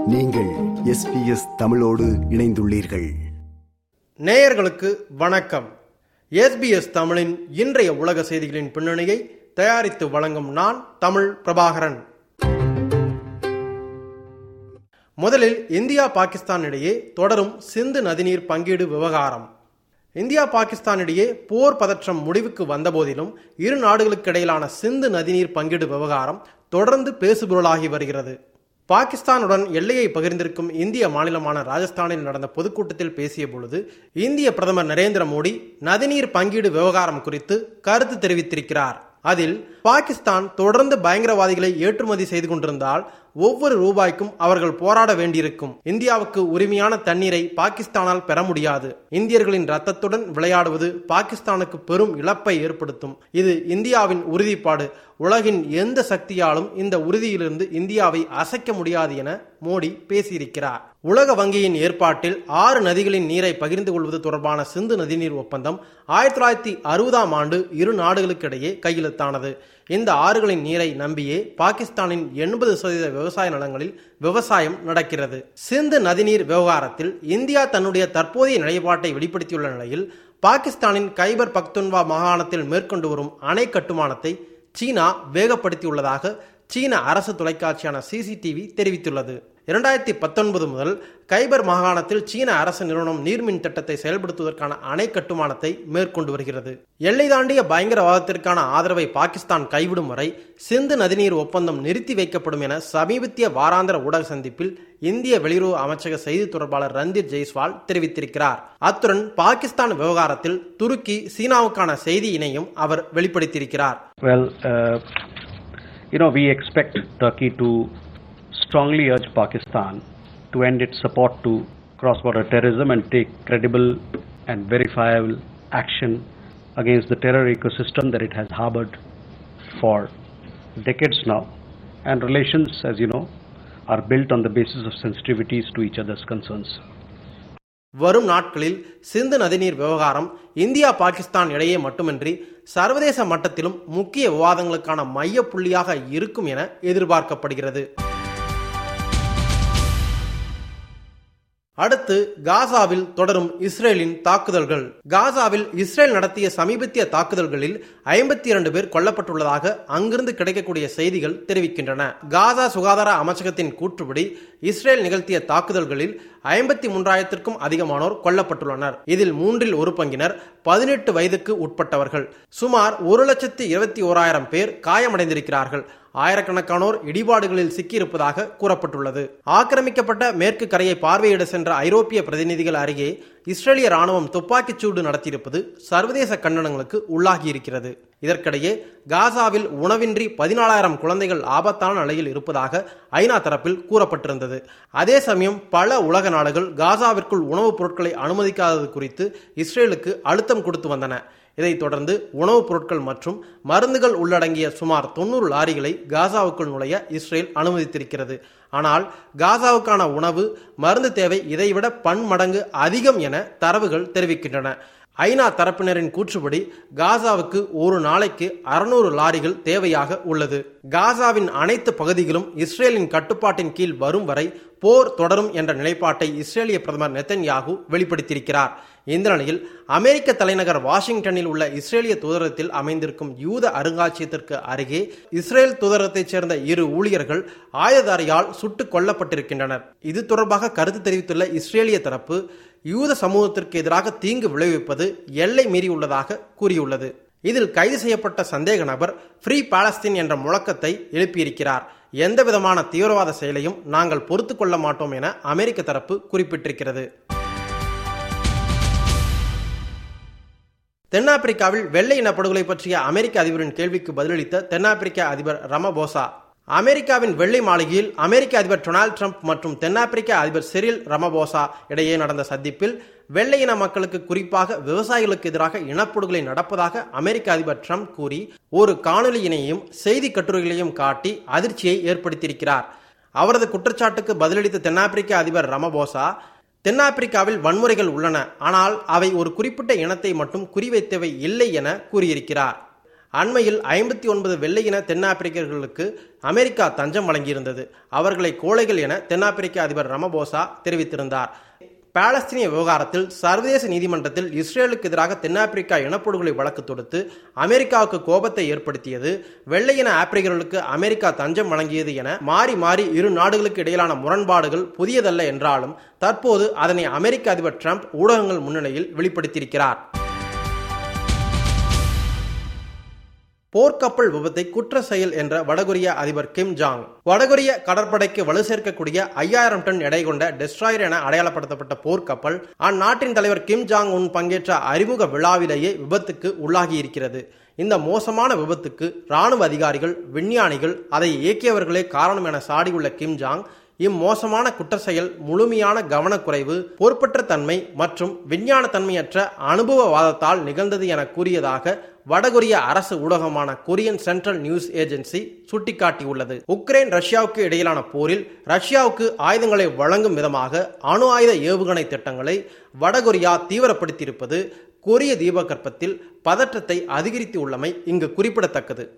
நீங்கள் எஸ்பிஎஸ் தமிழோடு இணைந்துள்ளீர்கள் நேயர்களுக்கு வணக்கம் எஸ்பிஎஸ் தமிழின் இன்றைய உலக செய்திகளின் பின்னணியை தயாரித்து வழங்கும் நான் தமிழ் பிரபாகரன் முதலில் இந்தியா பாகிஸ்தான் இடையே தொடரும் சிந்து நதிநீர் பங்கீடு விவகாரம் இந்தியா பாகிஸ்தான் இடையே போர் பதற்றம் முடிவுக்கு வந்தபோதிலும் இரு நாடுகளுக்கிடையிலான சிந்து நதிநீர் பங்கீடு விவகாரம் தொடர்ந்து பேசுபொருளாகி வருகிறது பாகிஸ்தானுடன் எல்லையை பகிர்ந்திருக்கும் இந்திய மாநிலமான ராஜஸ்தானில் நடந்த பொதுக்கூட்டத்தில் பேசிய பொழுது இந்திய பிரதமர் நரேந்திர மோடி நதிநீர் பங்கீடு விவகாரம் குறித்து கருத்து தெரிவித்திருக்கிறார் அதில் பாகிஸ்தான் தொடர்ந்து பயங்கரவாதிகளை ஏற்றுமதி செய்து கொண்டிருந்தால் ஒவ்வொரு ரூபாய்க்கும் அவர்கள் போராட வேண்டியிருக்கும் இந்தியாவுக்கு உரிமையான தண்ணீரை பாகிஸ்தானால் பெற முடியாது இந்தியர்களின் ரத்தத்துடன் விளையாடுவது பாகிஸ்தானுக்கு பெரும் இழப்பை ஏற்படுத்தும் இது இந்தியாவின் உறுதிப்பாடு உலகின் எந்த சக்தியாலும் இந்த உறுதியிலிருந்து இந்தியாவை அசைக்க முடியாது என மோடி பேசியிருக்கிறார் உலக வங்கியின் ஏற்பாட்டில் ஆறு நதிகளின் நீரை பகிர்ந்து கொள்வது தொடர்பான சிந்து நதிநீர் ஒப்பந்தம் ஆயிரத்தி தொள்ளாயிரத்தி அறுபதாம் ஆண்டு இரு நாடுகளுக்கிடையே கையெழுத்தானது இந்த ஆறுகளின் நீரை நம்பியே பாகிஸ்தானின் எண்பது சதவீத விவசாய நிலங்களில் விவசாயம் நடக்கிறது சிந்து நதிநீர் விவகாரத்தில் இந்தியா தன்னுடைய தற்போதைய நிலைப்பாட்டை வெளிப்படுத்தியுள்ள நிலையில் பாகிஸ்தானின் கைபர் பக்துன்வா மாகாணத்தில் மேற்கொண்டு வரும் அணை கட்டுமானத்தை சீனா வேகப்படுத்தியுள்ளதாக சீன அரசு தொலைக்காட்சியான சிசிடிவி தெரிவித்துள்ளது இரண்டாயிரத்தி பத்தொன்பது முதல் கைபர் மாகாணத்தில் சீன அரசு நிறுவனம் நீர்மின் திட்டத்தை செயல்படுத்துவதற்கான அணை கட்டுமானத்தை மேற்கொண்டு வருகிறது எல்லை தாண்டிய பயங்கரவாதத்திற்கான ஆதரவை பாகிஸ்தான் கைவிடும் வரை சிந்து நதிநீர் ஒப்பந்தம் நிறுத்தி வைக்கப்படும் என சமீபத்திய வாராந்திர ஊடக சந்திப்பில் இந்திய வெளியுறவு அமைச்சக செய்தி தொடர்பாளர் ரந்தீர் ஜெய்ஸ்வால் தெரிவித்திருக்கிறார் அத்துடன் பாகிஸ்தான் விவகாரத்தில் துருக்கி சீனாவுக்கான செய்தியினையும் அவர் வெளிப்படுத்தியிருக்கிறார் Well, uh, you know, we expect Turkey to strongly urge Pakistan to end its support to cross border terrorism and take credible and verifiable action against the terror ecosystem that it has harbored for decades now. And relations, as you know, are built on the basis of sensitivities to each other's concerns. வரும் நாட்களில் சிந்து நதிநீர் விவகாரம் India Pakistan இடையே மட்டுமின்றி சர்வதேச மட்டத்திலும் முக்கிய விவாதங்களுக்கான மைய புள்ளியாக இருக்கும் என எதிர்பார்க்கப்படுகிறது அடுத்து காசாவில் தொடரும் இஸ்ரேலின் தாக்குதல்கள் காசாவில் இஸ்ரேல் நடத்திய சமீபத்திய தாக்குதல்களில் ஐம்பத்தி இரண்டு பேர் கொல்லப்பட்டுள்ளதாக அங்கிருந்து கிடைக்கக்கூடிய செய்திகள் தெரிவிக்கின்றன காசா சுகாதார அமைச்சகத்தின் கூற்றுப்படி இஸ்ரேல் நிகழ்த்திய தாக்குதல்களில் ஐம்பத்தி மூன்றாயிரத்திற்கும் அதிகமானோர் கொல்லப்பட்டுள்ளனர் இதில் மூன்றில் ஒரு பங்கினர் பதினெட்டு வயதுக்கு உட்பட்டவர்கள் சுமார் ஒரு லட்சத்து இருபத்தி ஓராயிரம் பேர் காயமடைந்திருக்கிறார்கள் ஆயிரக்கணக்கானோர் இடிபாடுகளில் சிக்கியிருப்பதாக கூறப்பட்டுள்ளது ஆக்கிரமிக்கப்பட்ட மேற்கு கரையை பார்வையிட சென்ற ஐரோப்பிய பிரதிநிதிகள் அருகே இஸ்ரேலிய ராணுவம் துப்பாக்கிச் சூடு நடத்தியிருப்பது சர்வதேச கண்டனங்களுக்கு உள்ளாகியிருக்கிறது இதற்கிடையே காசாவில் உணவின்றி பதினாலாயிரம் குழந்தைகள் ஆபத்தான நிலையில் இருப்பதாக ஐநா தரப்பில் கூறப்பட்டிருந்தது அதே சமயம் பல உலக நாடுகள் காசாவிற்குள் உணவுப் பொருட்களை அனுமதிக்காதது குறித்து இஸ்ரேலுக்கு அழுத்தம் கொடுத்து வந்தன இதைத் தொடர்ந்து உணவுப் பொருட்கள் மற்றும் மருந்துகள் உள்ளடங்கிய சுமார் தொண்ணூறு லாரிகளை காசாவுக்குள் நுழைய இஸ்ரேல் அனுமதித்திருக்கிறது ஆனால் காசாவுக்கான உணவு மருந்து தேவை இதைவிட பன்மடங்கு அதிகம் என தரவுகள் தெரிவிக்கின்றன ஐநா தரப்பினரின் கூற்றுப்படி காசாவுக்கு ஒரு நாளைக்கு அறுநூறு லாரிகள் தேவையாக உள்ளது காசாவின் அனைத்து பகுதிகளும் இஸ்ரேலின் கட்டுப்பாட்டின் கீழ் வரும் வரை போர் தொடரும் என்ற நிலைப்பாட்டை இஸ்ரேலிய பிரதமர் நெத்தன்யாகு வெளிப்படுத்தியிருக்கிறார் இந்த நிலையில் அமெரிக்க தலைநகர் வாஷிங்டனில் உள்ள இஸ்ரேலிய தூதரகத்தில் அமைந்திருக்கும் யூத அருங்காட்சியகத்திற்கு அருகே இஸ்ரேல் தூதரகத்தைச் சேர்ந்த இரு ஊழியர்கள் ஆயுததாரியால் சுட்டுக் கொல்லப்பட்டிருக்கின்றனர் இது தொடர்பாக கருத்து தெரிவித்துள்ள இஸ்ரேலிய தரப்பு யூத சமூகத்திற்கு எதிராக தீங்கு விளைவிப்பது எல்லை மீறியுள்ளதாக கூறியுள்ளது இதில் கைது செய்யப்பட்ட சந்தேக நபர் ஃப்ரீ பாலஸ்தீன் என்ற முழக்கத்தை எழுப்பியிருக்கிறார் எந்த விதமான தீவிரவாத செயலையும் நாங்கள் பொறுத்து கொள்ள மாட்டோம் என அமெரிக்க தரப்பு குறிப்பிட்டிருக்கிறது தென்னாப்பிரிக்காவில் வெள்ளை இனப்படுகொலை பற்றிய அமெரிக்க அதிபரின் கேள்விக்கு பதிலளித்த தென்னாப்பிரிக்க அதிபர் ரமபோசா அமெரிக்காவின் வெள்ளை மாளிகையில் அமெரிக்க அதிபர் டொனால்டு ட்ரம்ப் மற்றும் தென்னாப்பிரிக்க அதிபர் செரில் ரமபோசா இடையே நடந்த சந்திப்பில் வெள்ளை இன மக்களுக்கு குறிப்பாக விவசாயிகளுக்கு எதிராக இனப்படுகொலை நடப்பதாக அமெரிக்க அதிபர் ட்ரம்ப் கூறி ஒரு காணொலியினையும் செய்தி கட்டுரைகளையும் காட்டி அதிர்ச்சியை ஏற்படுத்தியிருக்கிறார் அவரது குற்றச்சாட்டுக்கு பதிலளித்த தென்னாப்பிரிக்க அதிபர் ரமபோசா தென்னாப்பிரிக்காவில் வன்முறைகள் உள்ளன ஆனால் அவை ஒரு குறிப்பிட்ட இனத்தை மட்டும் குறிவைத்தவை இல்லை என கூறியிருக்கிறார் அண்மையில் ஐம்பத்தி ஒன்பது வெள்ளையின தென்னாப்பிரிக்கர்களுக்கு அமெரிக்கா தஞ்சம் வழங்கியிருந்தது அவர்களை கோழைகள் என தென்னாப்பிரிக்க அதிபர் ரமபோசா தெரிவித்திருந்தார் பாலஸ்தீனிய விவகாரத்தில் சர்வதேச நீதிமன்றத்தில் இஸ்ரேலுக்கு எதிராக தென்னாப்பிரிக்கா இனப்படுகொலை வழக்கு தொடுத்து அமெரிக்காவுக்கு கோபத்தை ஏற்படுத்தியது வெள்ளையின ஆப்பிரிக்கர்களுக்கு அமெரிக்கா தஞ்சம் வழங்கியது என மாறி மாறி இரு நாடுகளுக்கு இடையிலான முரண்பாடுகள் புதியதல்ல என்றாலும் தற்போது அதனை அமெரிக்க அதிபர் டிரம்ப் ஊடகங்கள் முன்னிலையில் வெளிப்படுத்தியிருக்கிறார் போர்க்கப்பல் விபத்தை குற்ற செயல் என்ற வடகொரிய அதிபர் கிம் ஜாங் வடகொரிய கடற்படைக்கு வலு சேர்க்கக்கூடிய ஐயாயிரம் டன் எடை கொண்ட டெஸ்ட்ராயர் என அடையாளப்படுத்தப்பட்ட போர்க்கப்பல் அந்நாட்டின் தலைவர் கிம் ஜாங் உன் பங்கேற்ற அறிமுக விழாவிலேயே விபத்துக்கு உள்ளாகி இருக்கிறது இந்த மோசமான விபத்துக்கு ராணுவ அதிகாரிகள் விஞ்ஞானிகள் அதை இயக்கியவர்களே காரணம் என சாடியுள்ள கிம் ஜாங் இம்மோசமான குற்ற செயல் முழுமையான கவனக்குறைவு பொறுப்பற்ற தன்மை மற்றும் விஞ்ஞான தன்மையற்ற அனுபவவாதத்தால் நிகழ்ந்தது என கூறியதாக வடகொரிய அரசு ஊடகமான கொரியன் சென்ட்ரல் நியூஸ் ஏஜென்சி சுட்டிக்காட்டியுள்ளது உக்ரைன் ரஷ்யாவுக்கு இடையிலான போரில் ரஷ்யாவுக்கு ஆயுதங்களை வழங்கும் விதமாக அணு ஆயுத ஏவுகணை திட்டங்களை வடகொரியா தீவிரப்படுத்தியிருப்பது கொரிய தீபகற்பத்தில் பதற்றத்தை அதிகரித்து உள்ளமை இங்கு குறிப்பிடத்தக்கது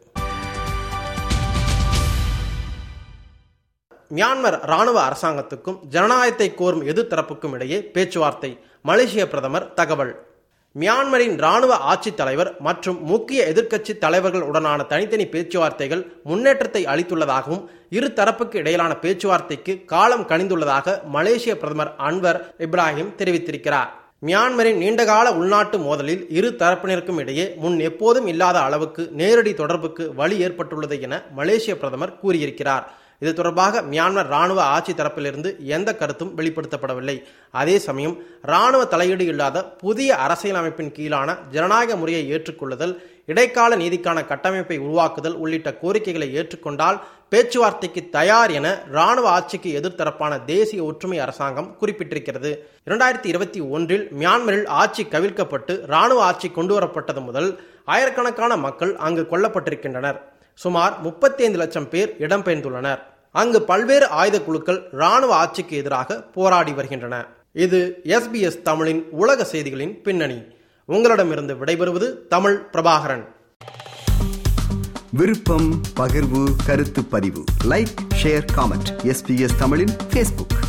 மியான்மர் ராணுவ அரசாங்கத்துக்கும் ஜனநாயகத்தை கோரும் எதிர்த்தரப்புக்கும் இடையே பேச்சுவார்த்தை மலேசிய பிரதமர் தகவல் மியான்மரின் ராணுவ ஆட்சித் தலைவர் மற்றும் முக்கிய எதிர்க்கட்சி தலைவர்கள் உடனான தனித்தனி பேச்சுவார்த்தைகள் முன்னேற்றத்தை அளித்துள்ளதாகவும் இரு தரப்புக்கு இடையிலான பேச்சுவார்த்தைக்கு காலம் கணிந்துள்ளதாக மலேசிய பிரதமர் அன்வர் இப்ராஹிம் தெரிவித்திருக்கிறார் மியான்மரின் நீண்டகால உள்நாட்டு மோதலில் இரு தரப்பினருக்கும் இடையே முன் எப்போதும் இல்லாத அளவுக்கு நேரடி தொடர்புக்கு வழி ஏற்பட்டுள்ளது என மலேசிய பிரதமர் கூறியிருக்கிறார் இது தொடர்பாக மியான்மர் ராணுவ ஆட்சி தரப்பிலிருந்து எந்த கருத்தும் வெளிப்படுத்தப்படவில்லை அதே சமயம் ராணுவ தலையீடு இல்லாத புதிய அரசியலமைப்பின் கீழான ஜனநாயக முறையை ஏற்றுக்கொள்ளுதல் இடைக்கால நீதிக்கான கட்டமைப்பை உருவாக்குதல் உள்ளிட்ட கோரிக்கைகளை ஏற்றுக்கொண்டால் பேச்சுவார்த்தைக்கு தயார் என ராணுவ ஆட்சிக்கு எதிர்த்தரப்பான தேசிய ஒற்றுமை அரசாங்கம் குறிப்பிட்டிருக்கிறது இரண்டாயிரத்தி இருபத்தி ஒன்றில் மியான்மரில் ஆட்சி கவிழ்க்கப்பட்டு ராணுவ ஆட்சி கொண்டுவரப்பட்டது முதல் ஆயிரக்கணக்கான மக்கள் அங்கு கொல்லப்பட்டிருக்கின்றனர் சுமார் முப்பத்தி ஐந்து லட்சம் பேர் இடம்பெயர்ந்துள்ளனர் அங்கு பல்வேறு ஆயுத குழுக்கள் ராணுவ ஆட்சிக்கு எதிராக போராடி வருகின்றன இது எஸ்பிஎஸ் தமிழின் உலக செய்திகளின் பின்னணி உங்களிடமிருந்து விடைபெறுவது தமிழ் பிரபாகரன் விருப்பம் பகிர்வு கருத்து பதிவு லைக் ஷேர் காமெண்ட் எஸ்பிஎஸ் தமிழின் ஃபேஸ்புக்